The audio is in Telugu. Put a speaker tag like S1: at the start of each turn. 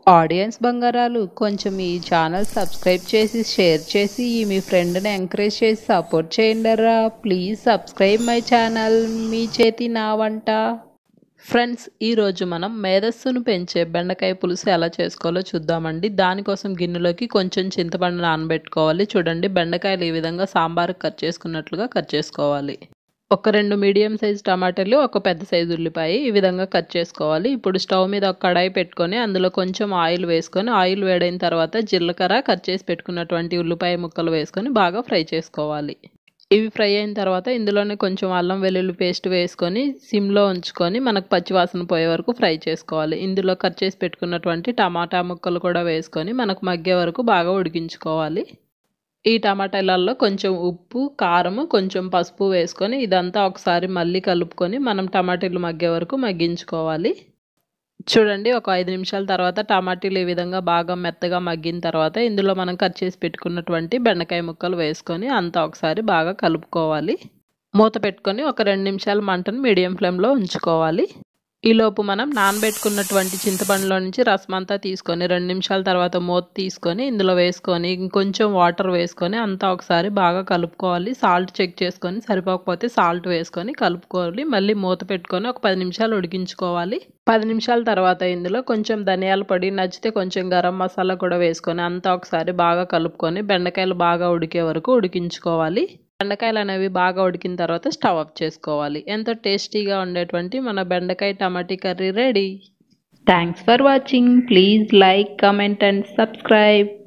S1: ఆడియన్స్ బంగారాలు కొంచెం ఈ ఛానల్ సబ్స్క్రైబ్ చేసి షేర్ చేసి ఈ మీ ఫ్రెండ్ని ఎంకరేజ్ చేసి సపోర్ట్ చేయండిరా ప్లీజ్ సబ్స్క్రైబ్ మై ఛానల్ మీ చేతి నా వంట ఫ్రెండ్స్ ఈరోజు మనం మేధస్సును పెంచే బెండకాయ పులుసు ఎలా చేసుకోవాలో చూద్దామండి దానికోసం గిన్నెలోకి కొంచెం చింతపండు నానబెట్టుకోవాలి చూడండి బెండకాయలు ఈ విధంగా సాంబార్కి కట్ చేసుకున్నట్లుగా కట్ చేసుకోవాలి ఒక రెండు మీడియం సైజ్ టమాటాలు ఒక పెద్ద సైజు ఉల్లిపాయ ఈ విధంగా కట్ చేసుకోవాలి ఇప్పుడు స్టవ్ మీద ఒక కడాయి పెట్టుకొని అందులో కొంచెం ఆయిల్ వేసుకొని ఆయిల్ వేడైన తర్వాత జీలకర్ర కట్ చేసి పెట్టుకున్నటువంటి ఉల్లిపాయ ముక్కలు వేసుకొని బాగా ఫ్రై చేసుకోవాలి ఇవి ఫ్రై అయిన తర్వాత ఇందులోనే కొంచెం అల్లం వెల్లుల్లి పేస్ట్ వేసుకొని సిమ్లో ఉంచుకొని మనకు పచ్చివాసన పోయే వరకు ఫ్రై చేసుకోవాలి ఇందులో కట్ చేసి పెట్టుకున్నటువంటి టమాటా ముక్కలు కూడా వేసుకొని మనకు మగ్గే వరకు బాగా ఉడికించుకోవాలి ఈ టమాటాలలో కొంచెం ఉప్పు కారము కొంచెం పసుపు వేసుకొని ఇదంతా ఒకసారి మళ్ళీ కలుపుకొని మనం టమాటీలు మగ్గే వరకు మగ్గించుకోవాలి చూడండి ఒక ఐదు నిమిషాల తర్వాత టమాటీలు ఈ విధంగా బాగా మెత్తగా మగ్గిన తర్వాత ఇందులో మనం కట్ చేసి పెట్టుకున్నటువంటి బెండకాయ ముక్కలు వేసుకొని అంతా ఒకసారి బాగా కలుపుకోవాలి మూత పెట్టుకొని ఒక రెండు నిమిషాలు మంటను మీడియం ఫ్లేమ్లో ఉంచుకోవాలి ఈలోపు మనం నానబెట్టుకున్నటువంటి చింతపండులో నుంచి రసం అంతా తీసుకొని రెండు నిమిషాల తర్వాత మూత తీసుకొని ఇందులో వేసుకొని ఇంకొంచెం వాటర్ వేసుకొని అంతా ఒకసారి బాగా కలుపుకోవాలి సాల్ట్ చెక్ చేసుకొని సరిపోకపోతే సాల్ట్ వేసుకొని కలుపుకోవాలి మళ్ళీ మూత పెట్టుకొని ఒక పది నిమిషాలు ఉడికించుకోవాలి పది నిమిషాల తర్వాత ఇందులో కొంచెం ధనియాల పొడి నచ్చితే కొంచెం గరం మసాలా కూడా వేసుకొని అంతా ఒకసారి బాగా కలుపుకొని బెండకాయలు బాగా ఉడికే వరకు ఉడికించుకోవాలి బెండకాయలు అనేవి బాగా ఉడికిన తర్వాత స్టవ్ ఆఫ్ చేసుకోవాలి ఎంతో టేస్టీగా ఉండేటువంటి మన బెండకాయ టమాటీ curry ready thanks for watching please like comment and subscribe